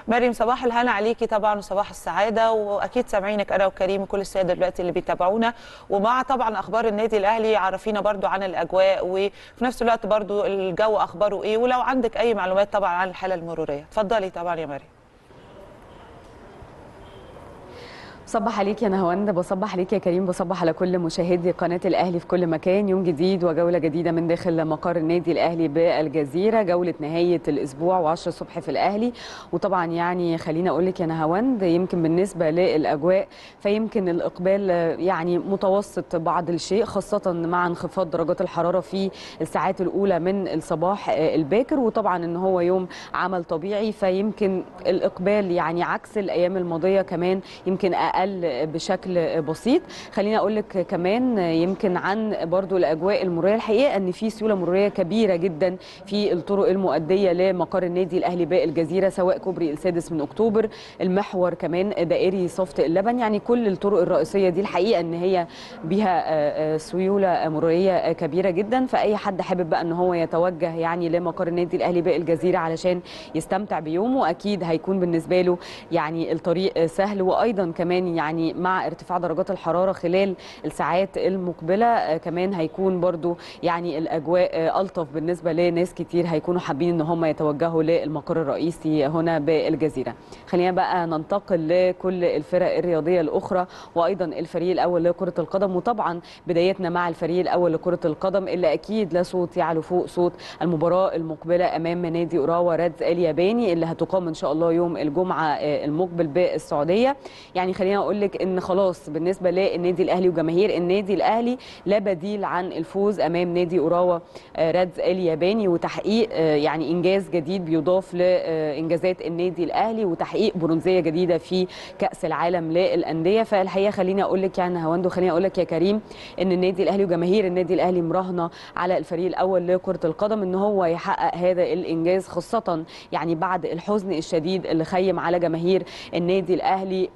مريم صباح الهنا عليكي طبعا وصباح السعاده واكيد سامعينك انا وكريم وكل الساده دلوقتي اللي بيتابعونا ومع طبعا اخبار النادي الاهلي عرفينا برضو عن الاجواء وفي نفس الوقت برضو الجو اخباره ايه ولو عندك اي معلومات طبعا عن الحاله المروريه اتفضلي طبعا يا مريم بصبح عليك يا نهاوند بصبح عليك يا كريم بصبح على كل مشاهدي قناه الاهلي في كل مكان يوم جديد وجوله جديده من داخل مقر النادي الاهلي بالجزيره جوله نهايه الاسبوع و10 الصبح في الاهلي وطبعا يعني خليني اقول لك يا نهاوند يمكن بالنسبه للاجواء فيمكن الاقبال يعني متوسط بعض الشيء خاصه مع انخفاض درجات الحراره في الساعات الاولى من الصباح الباكر وطبعا ان هو يوم عمل طبيعي فيمكن الاقبال يعني عكس الايام الماضيه كمان يمكن اقل اقل بشكل بسيط خليني اقول لك كمان يمكن عن برضو الاجواء المروريه الحقيقه ان في سيوله مروريه كبيره جدا في الطرق المؤديه لمقر النادي الاهلي بالجزيره سواء كوبري السادس من اكتوبر المحور كمان دائري صفت اللبن يعني كل الطرق الرئيسيه دي الحقيقه ان هي بها سيوله مروريه كبيره جدا فاي حد حابب بقى ان هو يتوجه يعني لمقر النادي الاهلي بالجزيره علشان يستمتع بيومه اكيد هيكون بالنسبه له يعني الطريق سهل وايضا كمان يعني مع ارتفاع درجات الحراره خلال الساعات المقبله كمان هيكون برضو يعني الاجواء الطف بالنسبه لناس كتير هيكونوا حابين ان هم يتوجهوا للمقر الرئيسي هنا بالجزيره خلينا بقى ننتقل لكل الفرق الرياضيه الاخرى وايضا الفريق الاول لكره القدم وطبعا بدايتنا مع الفريق الاول لكره القدم اللي اكيد لا صوت يعلو فوق صوت المباراه المقبله امام نادي اوراوا ريدز الياباني اللي هتقام ان شاء الله يوم الجمعه المقبل بالسعوديه يعني خلينا اقول لك ان خلاص بالنسبه للنادي الاهلي وجماهير النادي الاهلي لا بديل عن الفوز امام نادي اوراوا ريدز الياباني وتحقيق يعني انجاز جديد بيضاف لانجازات النادي الاهلي وتحقيق برونزيه جديده في كاس العالم للانديه فالحقيقه خليني اقول لك يعني هواندو خليني اقول لك يا كريم ان النادي الاهلي وجماهير النادي الاهلي مراهنه على الفريق الاول لكره القدم ان هو يحقق هذا الانجاز خاصه يعني بعد الحزن الشديد اللي خيم على جماهير النادي الاهلي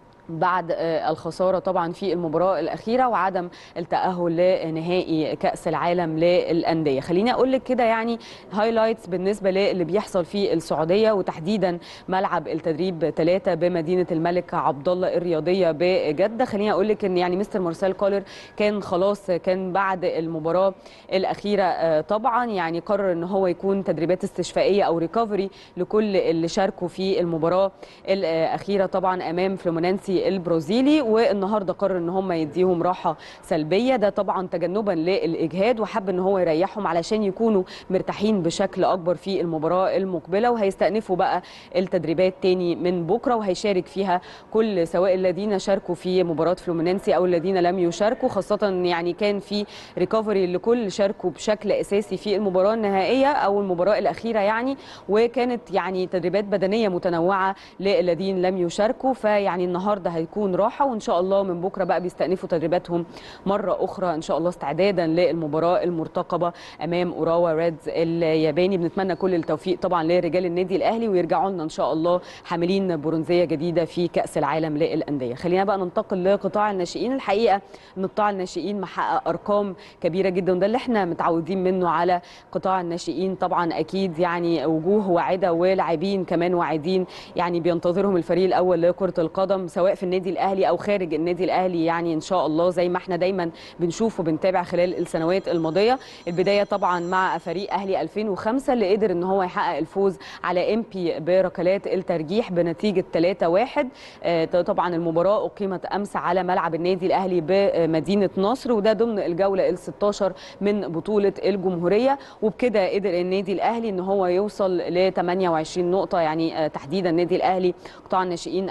بعد الخساره طبعا في المباراه الاخيره وعدم التاهل لنهائي كاس العالم للانديه خليني اقول لك كده يعني هايلايتس بالنسبه للي بيحصل في السعوديه وتحديدا ملعب التدريب ثلاثة بمدينه الملك عبد الله الرياضيه بجده خليني اقول لك ان يعني مستر مارسيل كولر كان خلاص كان بعد المباراه الاخيره طبعا يعني قرر ان هو يكون تدريبات استشفائيه او ريكفري لكل اللي شاركوا في المباراه الاخيره طبعا امام فلومينانسي البرازيلي والنهارده قرر ان هم يديهم راحه سلبيه ده طبعا تجنبا للاجهاد وحب ان هو يريحهم علشان يكونوا مرتاحين بشكل اكبر في المباراه المقبله وهيستأنفوا بقى التدريبات تاني من بكره وهيشارك فيها كل سواء الذين شاركوا في مباراه فلومينينسي او الذين لم يشاركوا خاصه يعني كان في ريكفري لكل شاركوا بشكل اساسي في المباراه النهائيه او المباراه الاخيره يعني وكانت يعني تدريبات بدنيه متنوعه للذين لم يشاركوا فيعني النهارده هيكون راحه وان شاء الله من بكره بقى بيستأنفوا تدريباتهم مره اخرى ان شاء الله استعدادا للمباراه المرتقبه امام اوراوا ريدز الياباني بنتمنى كل التوفيق طبعا لرجال النادي الاهلي ويرجعوا لنا ان شاء الله حاملين برونزيه جديده في كاس العالم للانديه خلينا بقى ننتقل لقطاع الناشئين الحقيقه ان قطاع الناشئين محقق ارقام كبيره جدا وده اللي احنا متعودين منه على قطاع الناشئين طبعا اكيد يعني وجوه واعده ولاعبين كمان واعدين يعني بينتظرهم الفريق الاول لكره القدم سواء في النادي الاهلي او خارج النادي الاهلي يعني ان شاء الله زي ما احنا دايما بنشوف وبنتابع خلال السنوات الماضيه البدايه طبعا مع فريق اهلي 2005 اللي قدر ان هو يحقق الفوز على ام بي بركلات الترجيح بنتيجه 3-1 آه طبعا المباراه اقيمت امس على ملعب النادي الاهلي بمدينه نصر وده ضمن الجوله ال 16 من بطوله الجمهوريه وبكده قدر النادي الاهلي ان هو يوصل ل 28 نقطه يعني آه تحديدا النادي الاهلي قطاع الناشئين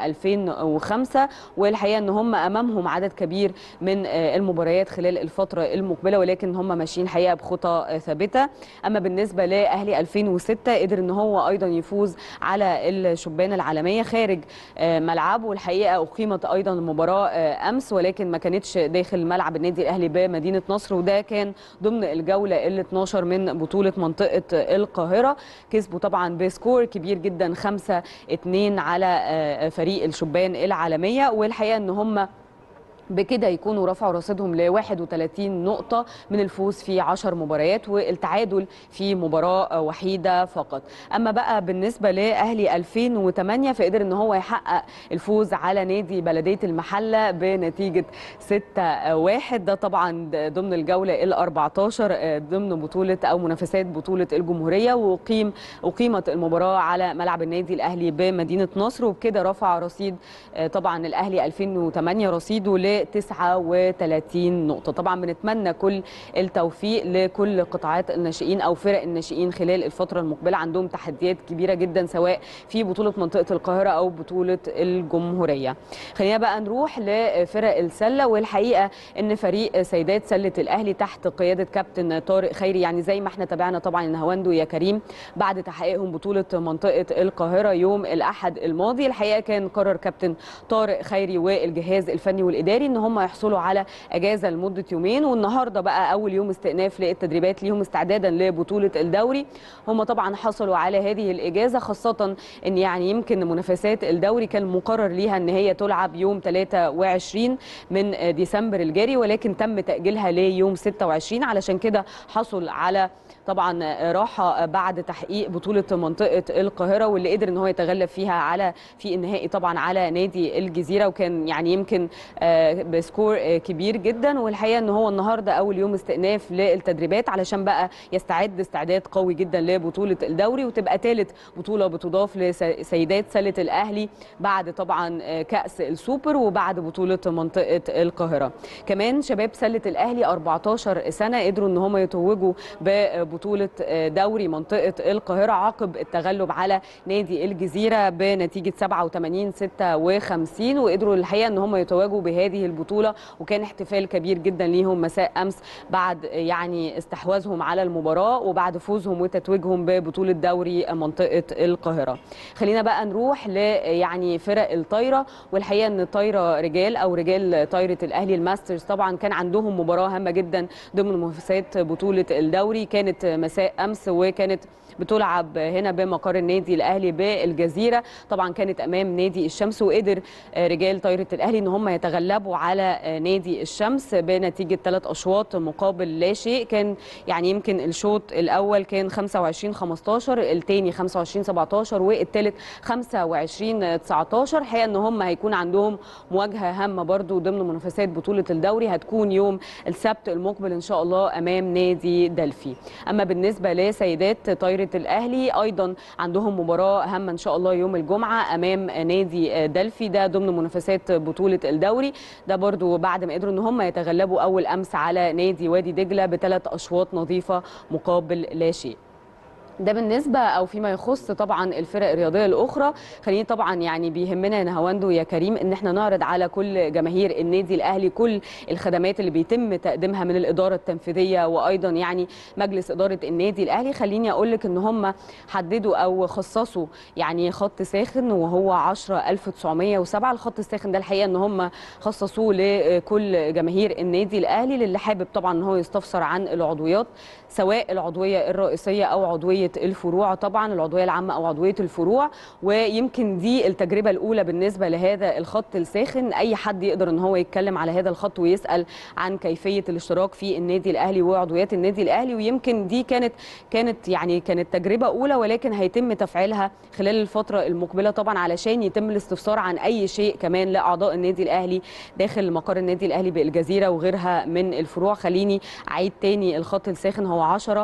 2005 والحقيقه ان هم امامهم عدد كبير من المباريات خلال الفتره المقبله ولكن هم ماشيين حقيقه بخطى ثابته اما بالنسبه لاهلي 2006 قدر ان هو ايضا يفوز على الشبان العالميه خارج ملعبه والحقيقه اقيمت ايضا المباراه امس ولكن ما كانتش داخل ملعب النادي الاهلي بمدينه نصر وده كان ضمن الجوله ال 12 من بطوله منطقه القاهره كسبوا طبعا بسكور كبير جدا 5 2 على فريق الشبان العالميه والحقيقه ان هم بكده يكونوا رفعوا رصيدهم ل 31 نقطة من الفوز في 10 مباريات والتعادل في مباراة وحيدة فقط أما بقى بالنسبة لأهلي 2008 فقدر أن هو يحقق الفوز على نادي بلدية المحلة بنتيجة 6-1 ده طبعا ضمن الجولة ال 14 ضمن بطولة أو منافسات بطولة الجمهورية وقيم أقيمت المباراة على ملعب النادي الأهلي بمدينة نصر وبكده رفع رصيد طبعا الأهلي 2008 رصيده ل 39 نقطة طبعا بنتمنى كل التوفيق لكل قطاعات الناشئين أو فرق الناشئين خلال الفترة المقبلة عندهم تحديات كبيرة جدا سواء في بطولة منطقة القاهرة أو بطولة الجمهورية خلينا بقى نروح لفرق السلة والحقيقة أن فريق سيدات سلة الأهلي تحت قيادة كابتن طارق خيري يعني زي ما احنا تابعنا طبعا النهواندو يا كريم بعد تحقيقهم بطولة منطقة القاهرة يوم الأحد الماضي الحقيقة كان قرر كابتن طارق خيري والجهاز الفني والإداري ان هم يحصلوا على اجازه لمده يومين والنهارده بقى اول يوم استئناف للتدريبات ليهم استعدادا لبطوله الدوري هم طبعا حصلوا على هذه الاجازه خاصه ان يعني يمكن منافسات الدوري كان مقرر ليها ان هي تلعب يوم 23 من ديسمبر الجاري ولكن تم تاجيلها ليوم 26 علشان كده حصل على طبعا راحه بعد تحقيق بطوله منطقه القاهره واللي قدر ان هو يتغلب فيها على في النهائي طبعا على نادي الجزيره وكان يعني يمكن بسكور كبير جدا والحقيقه ان هو النهارده اول يوم استئناف للتدريبات علشان بقى يستعد استعداد قوي جدا لبطوله الدوري وتبقى ثالث بطوله بتضاف لسيدات سله الاهلي بعد طبعا كاس السوبر وبعد بطوله منطقه القاهره كمان شباب سله الاهلي 14 سنه قدروا ان هم يتوجوا ببطوله دوري منطقه القاهره عقب التغلب على نادي الجزيره بنتيجه 87 56 وقدروا الحقيقه ان هم يتواجدوا بهذه البطوله وكان احتفال كبير جدا ليهم مساء امس بعد يعني استحواذهم على المباراه وبعد فوزهم وتتويجهم ببطوله دوري منطقه القاهره. خلينا بقى نروح ل يعني فرق الطايره والحقيقه ان الطايره رجال او رجال طايره الاهلي الماسترز طبعا كان عندهم مباراه هامه جدا ضمن منافسات بطوله الدوري كانت مساء امس وكانت بتلعب هنا بمقر النادي الاهلي بالجزيره طبعا كانت امام نادي الشمس وقدر رجال طايره الاهلي ان هم يتغلبوا على نادي الشمس بنتيجه ثلاث اشواط مقابل لا شيء كان يعني يمكن الشوط الاول كان 25 15 الثاني 25 17 والثالث 25 19 الحقيقه ان هم هيكون عندهم مواجهه هامه برضو ضمن منافسات بطوله الدوري هتكون يوم السبت المقبل ان شاء الله امام نادي دلفي اما بالنسبه لسيدات طايره الاهلي ايضا عندهم مباراه هامه ان شاء الله يوم الجمعه امام نادي دلفي ده ضمن منافسات بطوله الدوري ده برضو بعد ما قدروا ان هم يتغلبوا اول امس على نادي وادي دجله بثلاث اشواط نظيفه مقابل لا شيء ده بالنسبه او فيما يخص طبعا الفرق الرياضيه الاخرى خليني طبعا يعني بيهمنا يا نهاوندو يا كريم ان احنا نعرض على كل جماهير النادي الاهلي كل الخدمات اللي بيتم تقديمها من الاداره التنفيذيه وايضا يعني مجلس اداره النادي الاهلي خليني اقول لك ان هم حددوا او خصصوا يعني خط ساخن وهو 10907 الخط الساخن ده الحقيقه ان هم خصصوه لكل جماهير النادي الاهلي للي حابب طبعا ان هو يستفسر عن العضويات سواء العضويه الرئيسيه او عضويه الفروع طبعا العضويه العامه او عضويه الفروع ويمكن دي التجربه الاولى بالنسبه لهذا الخط الساخن اي حد يقدر ان هو يتكلم على هذا الخط ويسال عن كيفيه الاشتراك في النادي الاهلي وعضويات النادي الاهلي ويمكن دي كانت كانت يعني كانت تجربه اولى ولكن هيتم تفعيلها خلال الفتره المقبله طبعا علشان يتم الاستفسار عن اي شيء كمان لاعضاء النادي الاهلي داخل مقر النادي الاهلي بالجزيره وغيرها من الفروع خليني اعيد تاني الخط الساخن هو 10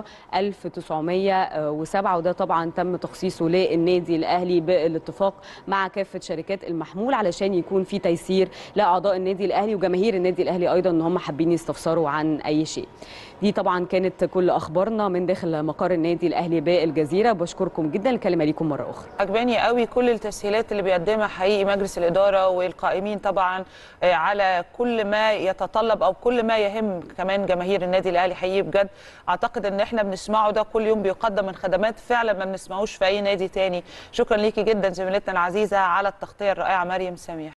1907 وده طبعا تم تخصيصه للنادي الاهلي بالاتفاق مع كافه شركات المحمول علشان يكون في تيسير لاعضاء النادي الاهلي وجماهير النادي الاهلي ايضا ان هم حابين يستفسروا عن اي شيء دي طبعا كانت كل اخبارنا من داخل مقر النادي الاهلي بالجزيره بشكركم جدا الكلمه ليكم مره اخرى عجباني قوي كل التسهيلات اللي بيقدمها حقيقي مجلس الاداره والقائمين طبعا على كل ما يتطلب او كل ما يهم كمان جماهير النادي الاهلي حقيقي بجد اعتقد ان احنا بنسمعه ده كل يوم بيقدم من خدمات فعلا ما بنسمعوش في اي نادي تاني شكرا ليكي جدا زميلتنا العزيزه على التغطيه الرائعه مريم سميح